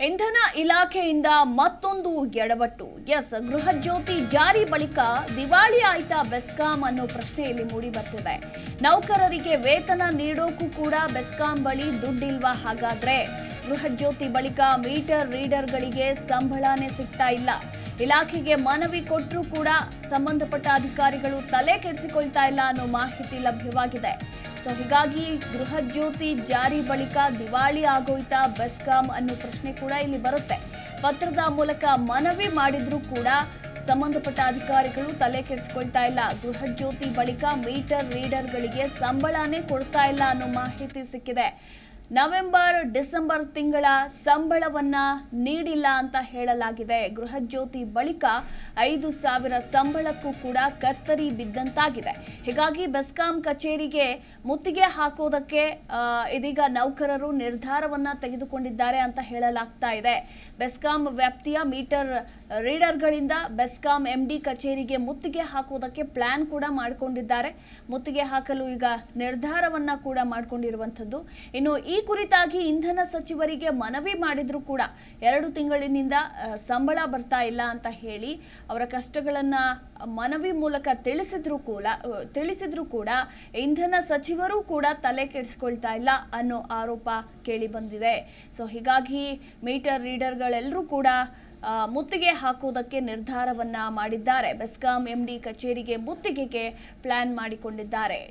ಇಂಧನ ಇಲಾಖೆಯಿಂದ ಮತ್ತೊಂದು ಎಡವಟ್ಟು ಎಸ್ ಗೃಹ ಜ್ಯೋತಿ ಜಾರಿ ಬಳಿಕ ದಿವಾಳಿ ಆಯ್ತಾ ಬೆಸ್ಕಾಂ ಅನ್ನೋ ಪ್ರಶ್ನೆಯಲ್ಲಿ ಮೂಡಿ ಬರ್ತಿದೆ ನೌಕರರಿಗೆ ವೇತನ ನೀಡೋಕ್ಕೂ ಕೂಡ ಬೆಸ್ಕಾಂ ಬಳಿ ದುಡ್ಡಿಲ್ವಾ ಹಾಗಾದ್ರೆ ಗೃಹ ಜ್ಯೋತಿ ಬಳಿಕ ಮೀಟರ್ ರೀಡರ್ಗಳಿಗೆ ಸಂಬಳನೇ ಸಿಗ್ತಾ ಇಲ್ಲ ಇಲಾಖೆಗೆ ಮನವಿ ಕೊಟ್ಟರೂ ಕೂಡ ಸಂಬಂಧಪಟ್ಟ ಅಧಿಕಾರಿಗಳು ತಲೆ ಕೆಡಿಸಿಕೊಳ್ತಾ ಇಲ್ಲ ಅನ್ನೋ ಮಾಹಿತಿ ಲಭ್ಯವಾಗಿದೆ ಸೊ ಹೀಗಾಗಿ ಗೃಹ ಜ್ಯೋತಿ ಜಾರಿ ಬಳಿಕ ದಿವಾಳಿ ಆಗೋಯ್ತಾ ಬೆಸ್ಕಾಂ ಅನ್ನೋ ಪ್ರಶ್ನೆ ಕೂಡ ಇಲ್ಲಿ ಬರುತ್ತೆ ಪತ್ರದ ಮೂಲಕ ಮನವಿ ಮಾಡಿದ್ರೂ ಕೂಡ ಸಂಬಂಧಪಟ್ಟ ಅಧಿಕಾರಿಗಳು ತಲೆ ಕೆಡಿಸ್ಕೊಳ್ತಾ ಇಲ್ಲ ಗೃಹ ಜ್ಯೋತಿ ಬಳಿಕ ಮೀಟರ್ ರೀಡರ್ಗಳಿಗೆ ಸಂಬಳನೇ ಕೊಡ್ತಾ ಇಲ್ಲ ಅನ್ನೋ ಮಾಹಿತಿ ಸಿಕ್ಕಿದೆ ನವೆಂಬರ್ ಡಿಸೆಂಬರ್ ತಿಂಗಳ ಸಂಬಳವನ್ನ ನೀಡಿಲ್ಲ ಅಂತ ಹೇಳಲಾಗಿದೆ ಗೃಹ ಜ್ಯೋತಿ ಬಳಿಕ ಐದು ಸಾವಿರ ಸಂಬಳಕ್ಕೂ ಕೂಡ ಕತ್ತರಿ ಬಿದ್ದಂತಾಗಿದೆ ಹೀಗಾಗಿ ಬೆಸ್ಕಾಂ ಕಚೇರಿಗೆ ಮುತ್ತಿಗೆ ಹಾಕೋದಕ್ಕೆ ಆ, ಇದೀಗ ನೌಕರರು ನಿರ್ಧಾರವನ್ನ ತೆಗೆದುಕೊಂಡಿದ್ದಾರೆ ಅಂತ ಹೇಳಲಾಗ್ತಾ ಇದೆ ಬೆಸ್ಕಾಂ ವ್ಯಾಪ್ತಿಯ ಮೀಟರ್ ರೀಡರ್ಗಳಿಂದ ಬೆಸ್ಕಾಂ ಎಂಡಿ ಕಚೇರಿಗೆ ಮುತ್ತಿಗೆ ಹಾಕೋದಕ್ಕೆ ಪ್ಲಾನ್ ಕೂಡ ಮಾಡಿಕೊಂಡಿದ್ದಾರೆ ಮುತ್ತಿಗೆ ಹಾಕಲು ಈಗ ನಿರ್ಧಾರವನ್ನ ಕೂಡ ಮಾಡಿಕೊಂಡಿರುವಂಥದ್ದು ಇನ್ನು ಈ ಕುರಿತಾಗಿ ಇಂಧನ ಸಚಿವರಿಗೆ ಮನವಿ ಮಾಡಿದ್ರು ಕೂಡ ಎರಡು ತಿಂಗಳಿನಿಂದ ಆ, ಸಂಬಳ ಬರ್ತಾ ಇಲ್ಲ ಅಂತ ಹೇಳಿ ಅವರ ಕಷ್ಟಗಳನ್ನ ಮನವಿ ಮೂಲಕ ತಿಳಿಸಿದ್ರು ಕೂಡ ಆ, ತಿಳಿಸಿದ್ರು ಕೂಡ ಇಂಧನ ಸಚಿವರು ಕೂಡ ತಲೆ ಕೆಡಿಸ್ಕೊಳ್ತಾ ಇಲ್ಲ ಅನ್ನೋ ಆರೋಪ ಕೇಳಿ ಬಂದಿದೆ ಸೊ ಹೀಗಾಗಿ ಮೀಟರ್ ರೀಡರ್ಗಳೆಲ್ಲರೂ ಕೂಡ ಆ, ಮುತ್ತಿಗೆ ಹಾಕುವುದಕ್ಕೆ ನಿರ್ಧಾರವನ್ನ ಮಾಡಿದ್ದಾರೆ ಬೆಸ್ಕಾಂ ಎಂಡಿ ಕಚೇರಿಗೆ ಮುತ್ತಿಗೆಗೆ ಪ್ಲಾನ್ ಮಾಡಿಕೊಂಡಿದ್ದಾರೆ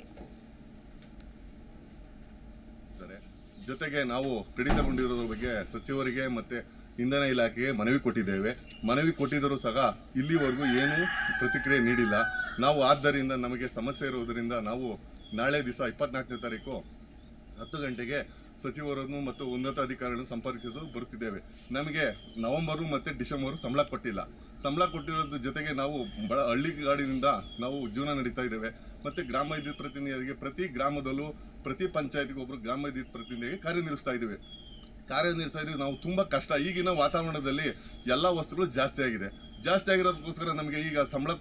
ಇದ್ದಾರೆ. ಜೊತೆಗೆ ನಾವು ಕಡಿತಗೊಂಡಿರೋದ್ರ ಬಗ್ಗೆ ಸಚಿವರಿಗೆ ಮತ್ತೆ ಇಂಧನ ಇಲಾಖೆಗೆ ಮನವಿ ಕೊಟ್ಟಿದ್ದೇವೆ ಮನವಿ ಕೊಟ್ಟಿದ್ದರೂ ಸಹ ಇಲ್ಲಿವರೆಗೂ ಏನೂ ಪ್ರತಿಕ್ರಿಯೆ ನೀಡಿಲ್ಲ ನಾವು ಆದ್ದರಿಂದ ನಮಗೆ ಸಮಸ್ಯೆ ಇರುವುದರಿಂದ ನಾವು ನಾಳೆ ದಿವಸ ಇಪ್ಪತ್ನಾಲ್ಕನೇ ತಾರೀಕು ಹತ್ತು ಗಂಟೆಗೆ ಸಚಿವರನ್ನು ಮತ್ತು ಉನ್ನತ ಅಧಿಕಾರಿಗಳನ್ನು ಸಂಪರ್ಕಿಸಲು ಬರುತ್ತಿದ್ದೇವೆ ನಮಗೆ ನವೆಂಬರು ಮತ್ತು ಡಿಸೆಂಬರು ಸಂಬಳ ಕೊಟ್ಟಿಲ್ಲ ಸಂಬಳ ಕೊಟ್ಟಿರೋದ್ರ ಜೊತೆಗೆ ನಾವು ಬಡ ಹಳ್ಳಿಗಾಡಿನಿಂದ ನಾವು ಜೀವನ ನಡೀತಾ ಇದ್ದೇವೆ ಮತ್ತು ಗ್ರಾಮ ವಿದ್ಯುತ್ ಪ್ರತಿನಿಧಿಗಳಿಗೆ ಪ್ರತಿ ಗ್ರಾಮದಲ್ಲೂ ಪ್ರತಿ ಪಂಚಾಯತ್ಗೆ ಒಬ್ಬರು ಗ್ರಾಮ ವಿದ್ಯುತ್ ಪ್ರತಿನಿಧಿಗೆ ಕಾರ್ಯನಿರ್ವಹಿಸ್ತಾ ಇದ್ದೀವಿ ಕಾರ್ಯನಿರ್ವಹಿಸ್ತಾ ಇದ್ದೀವಿ ನಾವು ತುಂಬ ಕಷ್ಟ ಈಗಿನ ವಾತಾವರಣದಲ್ಲಿ ಎಲ್ಲ ವಸ್ತುಗಳು ಜಾಸ್ತಿ ಆಗಿದೆ ಜಾಸ್ತಿ ಆಗಿರೋದಕ್ಕೋಸ್ಕರ ನಮಗೆ ಈಗ ಸಂಬಳ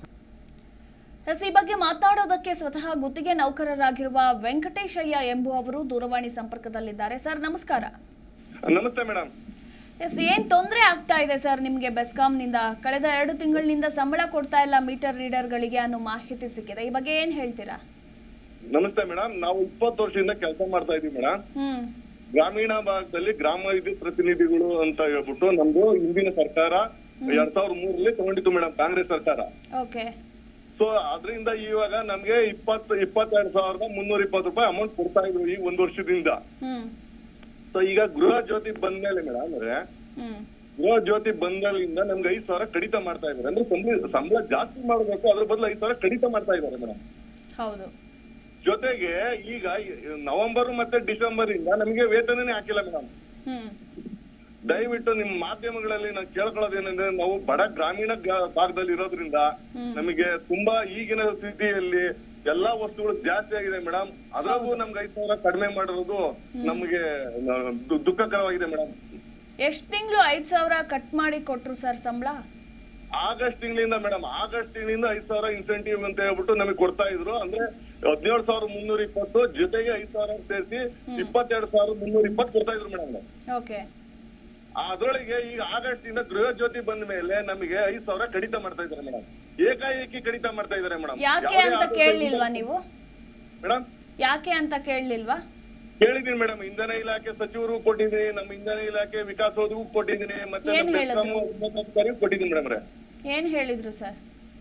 ಎಸ್ ಈ ಬಗ್ಗೆ ಮಾತನಾಡೋದಕ್ಕೆ ಸ್ವತಃ ಗುತ್ತಿಗೆ ನೌಕರರಾಗಿರುವ ವೆಂಕಟೇಶಯ್ಯ ಎಂಬುವವರು ದೂರವಾಣಿ ಸಂಪರ್ಕದಲ್ಲಿದ್ದಾರೆ ಸರ್ ನಮಸ್ಕಾರ ನಮಸ್ತೆ ಮೇಡಮ್ ಎಸ್ ಏನ್ ತೊಂದರೆ ಆಗ್ತಾ ಇದೆ ಸರ್ ನಿಮಗೆ ಬೆಸ್ಕಾಂನಿಂದ ಕಳೆದ ಎರಡು ತಿಂಗಳಿನಿಂದ ಸಂಬಳ ಕೊಡ್ತಾ ಇಲ್ಲ ಮೀಟರ್ ರೀಡರ್ಗಳಿಗೆ ಅನ್ನೋ ಮಾಹಿತಿ ಸಿಕ್ಕಿದೆ ಈ ಬಗ್ಗೆ ಏನ್ ಹೇಳ್ತೀರಾ ನಮಸ್ತೆ ಮೇಡಮ್ ನಾವು ಇಪ್ಪತ್ತು ವರ್ಷದಿಂದ ಕೆಲಸ ಮಾಡ್ತಾ ಇದೀವಿ ಮೇಡಮ್ ಹ್ಮ್ ಗ್ರಾಮೀಣ ಭಾಗದಲ್ಲಿ ಗ್ರಾಮ ವಿದ್ಯುತ್ ಪ್ರತಿನಿಧಿಗಳು ಅಂತ ಹೇಳ್ಬಿಟ್ಟು ನಮ್ದು ಹಿಂದಿನ ಸರ್ಕಾರ ಎರಡ್ ಸಾವಿರದ ಮೂರಲ್ಲಿ ತಗೊಂಡಿತ್ತು ಮೇಡಮ್ ಕಾಂಗ್ರೆಸ್ ಸರ್ಕಾರ ಓಕೆ ಸೊ ಅದರಿಂದ ಇವಾಗ ನಮ್ಗೆ ಇಪ್ಪತ್ತು ಇಪ್ಪತ್ತೆರಡು ಸಾವಿರದ ಮುನ್ನೂರ ಇಪ್ಪತ್ತು ರೂಪಾಯಿ ಅಮೌಂಟ್ ಕೊಡ್ತಾ ಇದ್ರು ಈ ಒಂದು ವರ್ಷದಿಂದ ಹ್ಮ್ ಸೊ ಈಗ ಗೃಹ ಜ್ಯೋತಿ ಬಂದ್ಮೇಲೆ ಮೇಡಮ್ ಅಂದ್ರೆ ಹ್ಮ್ ಗೃಹ ಜ್ಯೋತಿ ಬಂದಾಗಿಂದ ನಮ್ಗೆ ಐದ್ ಸಾವಿರ ಕಡಿತ ಮಾಡ್ತಾ ಇದಾರೆ ಅಂದ್ರೆ ಸಂಬಳ ಸಂಬಳ ಜಾಸ್ತಿ ಮಾಡ್ಬೇಕು ಅದ್ರ ಬದಲು ಐದ್ ಸಾವಿರ ಕಡಿತ ಮಾಡ್ತಾ ಇದಾರೆ ಮೇಡಮ್ ಹೌದು ಜೊತೆಗೆ ಈಗ ನವೆಂಬರ್ ಮತ್ತೆ ಡಿಸೆಂಬರ್ ಇಂದ ನಮಗೆ ವೇತನನೇ ಹಾಕಿಲ್ಲ ಮೇಡಮ್ ಹ್ಮ್ ದಯವಿಟ್ಟು ನಿಮ್ ಮಾಧ್ಯಮಗಳಲ್ಲಿ ನಾವು ಕೇಳ್ಕೊಳ್ಳೋದೇನಂದ್ರೆ ನಾವು ಬಡ ಗ್ರಾಮೀಣ ಗ- ಭಾಗದಲ್ಲಿ ಇರೋದ್ರಿಂದ ನಮಗೆ ತುಂಬಾ ಈಗಿನ ಸ್ಥಿತಿಯಲ್ಲಿ ಎಲ್ಲಾ ವಸ್ತುಗಳು ಜಾಸ್ತಿ ಆಗಿದೆ ಮೇಡಮ್ ಅದ್ರಾಗೂ ನಮ್ಗೆ ಐದ್ ಸಾವಿರ ಕಡಿಮೆ ಮಾಡಿರೋದು ನಮಗೆ ನ- ದು- ದುಃಖಕರವಾಗಿದೆ ಮೇಡಮ್ ಎಷ್ಟ್ ತಿಂಗಳು ಐದ್ ಸಾವಿರ ಕಟ್ ಮಾಡಿ ಕೊಟ್ರು ಸರ್ ಸಂಬಳ ಆಗಸ್ಟ್ ತಿಂಗಳಿಂದ ಮೇಡಮ್ ಆಗಸ್ಟ್ ತಿಂಗಳಿಂದ ಐದ್ ಸಾವಿರ ಇನ್ಸೆಂಟಿವ್ ಅಂತ ಹೇಳ್ಬಿಟ್ಟು ನಮಗೆ ಕೊಡ್ತಾ ಇದ್ರು ಅಂದ್ರೆ ಹದಿನೇಳು ಸಾವಿರ ಮುನ್ನೂರ ಇಪ್ಪತ್ತು ಜೊತೆಗೆ ಐದ್ ಸಾವಿರ ಸೇರಿಸಿ ಇಪ್ಪತ್ತೆರಡು ಸಾವಿರ ಮುನ್ನೂರ ಇಪ್ಪತ್ತು ಕೊಡ್ತಾ ಇದ್ರು ಮೇಡಮ್ ಓಕೆ ಅದ್ರೊಳಗೆ ಈಗ ಆಗಸ್ಟ್ ಇಂದ ಗೃಹ ಜ್ಯೋತಿ ಬಂದ ಮೇಲೆ ನಮಗೆ ಐದ್ ಸಾವಿರ ಕಡಿತ ಮಾಡ್ತಾ ಇದ್ದಾರೆ ಮೇಡಮ್ ಏಕಾಏಕಿ ಕಡಿತ ಮಾಡ್ತಾ ಇದ್ದಾರೆ ಮೇಡಮ್ ಯಾಕೆ ಅಂತ ಕೇಳಲಿಲ್ವಾ ನೀವು ಮೇಡಮ್ ಯಾಕೆ ಅಂತ ಕೇಳಲಿಲ್ವಾ ಕೇಳಿದೀನಿ ಮೇಡಮ್ ಇಂಧನ ಇಲಾಖೆ ಸಚಿವರು ಕೊಟ್ಟಿದ್ದೀನಿ ನಮ್ಮ ಇಂಧನ ಇಲಾಖೆ ವಿಕಾಸೋದಕ್ಕೂ ಕೊಟ್ಟಿದ್ದೀನಿ ಮತ್ತೆ ಏನ್ ನಮ್ಮ ಹೇಳಿದ್ರು? ಬೆಸ್ಕಾಂ ಉನ್ನತಾಧಿಕಾರಿಗೂ ಕೊಟ್ಟಿದ್ದೀನಿ ಮೇಡಮ್ ಏನ್ ಹೇಳಿದ್ರು ಸರ್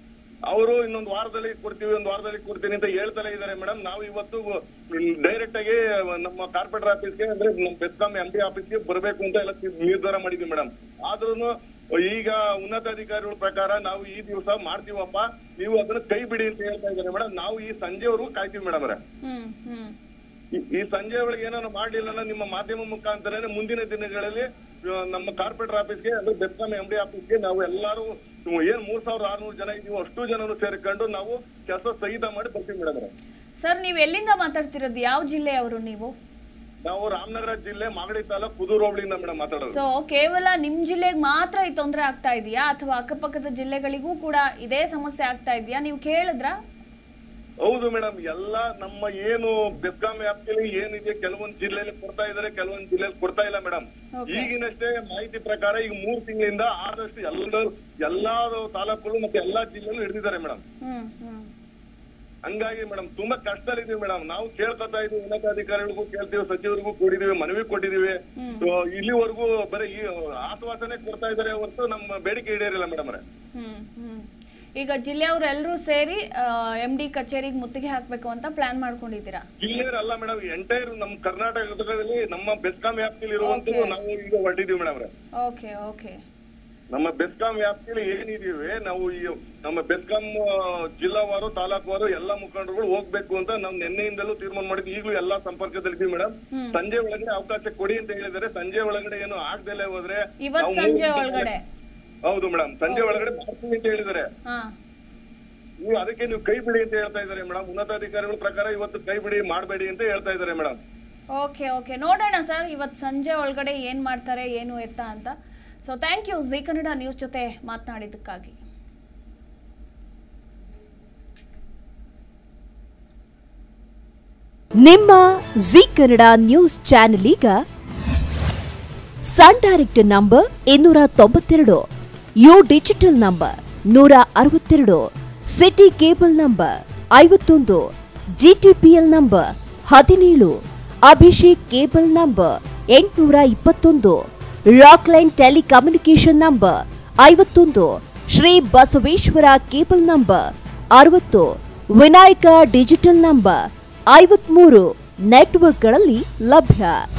ಅವರು ಇನ್ನೊಂದು ವಾರದಲ್ಲಿ ಕೊಡ್ತೀವಿ ಒಂದು ವಾರದಲ್ಲಿ ಕೊಡ್ತೀನಿ ಅಂತ ಹೇಳ್ತಲೇ ಇದ್ದಾರೆ ಮೇಡಮ್ ನಾವು ಇವತ್ತು ಡೈರೆಕ್ಟ್ ಆಗಿ ನಮ್ಮ ಕಾರ್ಪೊರೇಟರ್ ಆಫೀಸ್ಗೆ ಅಂದ್ರೆ ನಮ್ಮ ಬೆಸ್ಕಾಂ ಎಂ ಡಿ ಆಫೀಸ್ಗೆ ಬರಬೇಕು ಅಂತ ಎಲ್ಲ ತಿ- ನಿರ್ಧಾರ ಮಾಡಿದ್ವಿ ಮೇಡಮ್ ಆದ್ರೂ ಈಗ ಉನ್ನತಾಧಿಕಾರಿಗಳ ಪ್ರಕಾರ ನಾವು ಈ ದಿವಸ ಮಾಡ್ತೀವಪ್ಪ ನೀವು ಅದನ್ನ ಕೈ ಬಿಡಿ ಅಂತ ಹೇಳ್ತಾ ಇದ್ದಾರೆ ಮೇಡಮ್ ನಾವು ಈ ಸಂಜೆವರೆಗೂ ಕಾಯ್ತೀವಿ ಮೇಡಮ್ ಅವರೇ ಹ್ಮ್ ಹ್ಮ್ ಈ- ಈ ಸಂಜೆ ಒಳಗೆ ಏನಾದ್ರು ಮಾಡಲಿಲ್ಲ ಅಂದ್ರೆ ನಿಮ್ಮ ಮಾಧ್ಯಮ ಮುಖಾಂತರನೇ ಮುಂದಿನ ದಿನಗಳಲ್ಲಿ ಆ, ನಮ್ಮ ಕಾರ್ಪೊರೇಟರ್ ಆಫೀಸ್ಗೆ ಅಂದ್ರೆ ಬೆಸ್ಕಾಂ ಎಂ ಡಿ ಆಫೀಸ್ಗೆ ನಾವು ಎಲ್ಲರೂ ಏನ್ ಮೂರ್ ಸಾವಿರದ ಆರ್ನೂರು ಜನ ಇದೀವಿ ಅಷ್ಟು ಜನನು ಸೇರ್ಕೊಂಡು ನಾವು ಕೆಲಸ ಸಹಿತ ಮಾಡಿ ಬರ್ತೀವಿ ಮೇಡಮ್ ಸರ್ ನೀವು ಎಲ್ಲಿಂದ ಮಾತಾಡ್ತಿರೋದು ಯಾವ ಜಿಲ್ಲೆಯವರು ನೀವು ನಾವು ರಾಮನಗರ ಜಿಲ್ಲೆ ಮಾಗಡಿ ತಾಲೂಕು ಕುದೂರು ಹೋಬಳಿಯಿಂದ ಮೇಡಮ್ ಮಾತಾಡೋದು ಸೊ ಕೇವಲ ನಿಮ್ ಜಿಲ್ಲೆಗೆ ಮಾತ್ರ ಈ ತೊಂದರೆ ಆಗ್ತಾ ಇದೆಯಾ ಅಥವಾ ಅಕ್ಕಪಕ್ಕದ ಜಿಲ್ಲೆಗಳಿಗೂ ಕೂಡ ಇದೇ ಸಮಸ್ಯೆ ಆಗ್ತಾ ಇದೆಯಾ ನೀವು ಕೇಳಿದ್ರಾ ಹೌದು ಮೇಡಮ್ ಎಲ್ಲ ನಮ್ಮ ಏನು ಬೆಸ್ಕಾಂ ವ್ಯಾಪ್ತಿಯಲ್ಲಿ ಏನಿದೆ ಕೆಲವೊಂದು ಜಿಲ್ಲೆಯಲ್ಲಿ ಕೊಡ್ತಾ ಇದಾರೆ ಕೆಲವೊಂದು ಜಿಲ್ಲೆಯಲ್ಲಿ ಕೊಡ್ತಾ ಇಲ್ಲ ಮೇಡಮ್ Okay. ಈಗಿನಷ್ಟೇ ಮಾಹಿತಿ ಪ್ರಕಾರ ಈಗ ಮೂರ್ ತಿಂಗಳಿಂದ ಆದಷ್ಟು ಎಲ್ಲ ಎಲ್ಲಾ ತಾಲೂಕುಗಳು ಮತ್ತೆ ಎಲ್ಲಾ ಜಿಲ್ಲೆಯಲ್ಲೂ ಹಿಡಿದಿದ್ದಾರೆ ಮೇಡಮ್ ಹ್ಮ್ ಹ್ಮ್ ಹಂಗಾಗಿ ಮೇಡಮ್ ತುಂಬಾ ಕಷ್ಟದಲ್ಲಿದ್ದೀವಿ ಮೇಡಮ್ ನಾವು ಕೇಳ್ಕೊತಾ ಇದೀವಿ ಉನ್ನತಾಧಿಕಾರಿಗಳಿಗೂ ಕೇಳ್ತೀವಿ ಸಚಿವರಿಗೂ ಕೊಡಿದೀವಿ ಮನವಿ ಕೊಟ್ಟಿದೀವಿ So, ಇಲ್ಲಿವರೆಗೂ ಬರೀ ಈ ಆಶ್ವಾಸನೆ ಕೊಡ್ತಾ ಇದಾರೆ ಹೊರತು ನಮ್ಮ ಬೇಡಿಕೆ ಈಡೇರಿಲ್ಲ ಮೇಡಮ್ ಅವರೇ ಹ್ಮ್ ಹ್ಮ್ ಈಗ ಜಿಲ್ಲೆಯವರೆಲ್ಲರೂ ಸೇರಿ ಎಂ ಡಿ ಕಚೇರಿಗೆ ಮುತ್ತಿಗೆ ಹಾಕ್ಬೇಕು ಅಂತ ಪ್ಲಾನ್ ಮಾಡ್ಕೊಂಡಿದ್ದೀರಾ ಜಿಲ್ಲೆಯರ್ ಅಲ್ಲ ಮೇಡಮ್ ಎಂಟೈರ್ ನಮ್ಮ ಕರ್ನಾಟಕದಲ್ಲಿ ನಮ್ಮ ಬೆಸ್ಕಾಂ ವ್ಯಾಪ್ತಿಯಲ್ಲಿ ಇರುವಂತದ್ದು Okay. ನಾವು ಈಗ ಹೊರಟಿದೀವಿ ಮೇಡಮ್ ಅವರೇ ಓಕೆ ಓಕೆ ನಮ್ಮ ಬೆಸ್ಕಾಂ ವ್ಯಾಪ್ತಿಯಲ್ಲಿ ಏನಿದೀವಿ ನಾವು ಈ ನಮ್ಮ ಬೆಸ್ಕಾಂ ಆ, ಜಿಲ್ಲಾವಾರು ತಾಲೂಕುವಾರು ಎಲ್ಲಾ ಮುಖಂಡರುಗಳು ಹೋಗ್ಬೇಕು ಅಂತ ನಾವು ನಿನ್ನೆಯಿಂದಲೂ ತೀರ್ಮಾನ ಮಾಡಿದ್ವಿ ಈಗಲೂ ಎಲ್ಲಾ ಸಂಪರ್ಕದಲ್ಲಿದ್ದೀವಿ ಮೇಡಮ್ ಸಂಜೆ ಒಳಗಡೆ ಅವಕಾಶ ಕೊಡಿ ಅಂತ ಹೇಳಿದ್ದಾರೆ ಸಂಜೆ ಒಳಗಡೆ ಏನು ಆಗ್ದಲೇ ಹೋದ್ರೆ ಇವತ್ ನಾವು ಸಂಜೆ ಮೂರು- ಒಳಗಡೆ ಹೌದು ಮೇಡಮ್ ಸಂಜೆ ಒಳಗಡೆ ಮಾಡ್ತೀವಿ ಅಂತ ಹೇಳಿದ್ದಾರೆ ಹಾ ನೀವು ಅದಕ್ಕೆ ನೀವು ಕೈ ಬಿಡಿ ಅಂತ ಹೇಳ್ತಾ ಇದ್ದಾರೆ ಮೇಡಮ್ ಉನ್ನತಾಧಿಕಾರಿಗಳ ಪ್ರಕಾರ ಇವತ್ತು ಕೈ ಬಿಡಿ ಮಾಡಬೇಡಿ ಅಂತ ಹೇಳ್ತಾ ಇದ್ದಾರೆ ಮೇಡಮ್ ಓಕೆ ಓಕೆ ನೋಡೋಣ ಸರ್ ಇವತ್ತು ಸಂಜೆ ಒಳಗಡೆ ಏನು ಮಾಡ್ತಾರೆ ಏನು ಎತ್ತ ಅಂತ so thank you Zee Kannada news ಜೊತೆ ಮಾತನಾಡಿದ್ದಕ್ಕಾಗಿ ನಿಮ್ಮ ಜಿ ಕನ್ನಡ ನ್ಯೂಸ್ ಚಾನೆಲ್ ಈಗ ಸನ್ ಡೈರೆಕ್ಟ್ ನಂಬರ್ ಇನ್ನೂರ ತೊಂಬತ್ತೆರಡು ಯು ಡಿಜಿಟಲ್ ನಂಬರ್ ನೂರ ಅರವತ್ತೆರಡು ಸಿಟಿ ಕೇಬಲ್ ನಂಬರ್ ಐವತ್ತೊಂದು ಜಿಟಿಪಿಎಲ್ ನಂಬರ್ ಹದಿನೇಳು ಅಭಿಷೇಕ್ ಕೇಬಲ್ ನಂಬರ್ ಎಂಟುನೂರ ಇಪ್ಪತ್ತೊಂದು ರಾಕ್ಲೈನ್ ಟೆಲಿಕಮ್ಯುನಿಕೇಶನ್ ನಂಬರ್ ಐವತ್ತೊಂದು ಶ್ರೀ ಬಸವೇಶ್ವರ ಕೇಬಲ್ ನಂಬರ್ ಅರವತ್ತು ವಿನಾಯಕ ಡಿಜಿಟಲ್ ನಂಬರ್ ಐವತ್ಮೂರು ನೆಟ್ವರ್ಕ್ಗಳಲ್ಲಿ ಲಭ್ಯ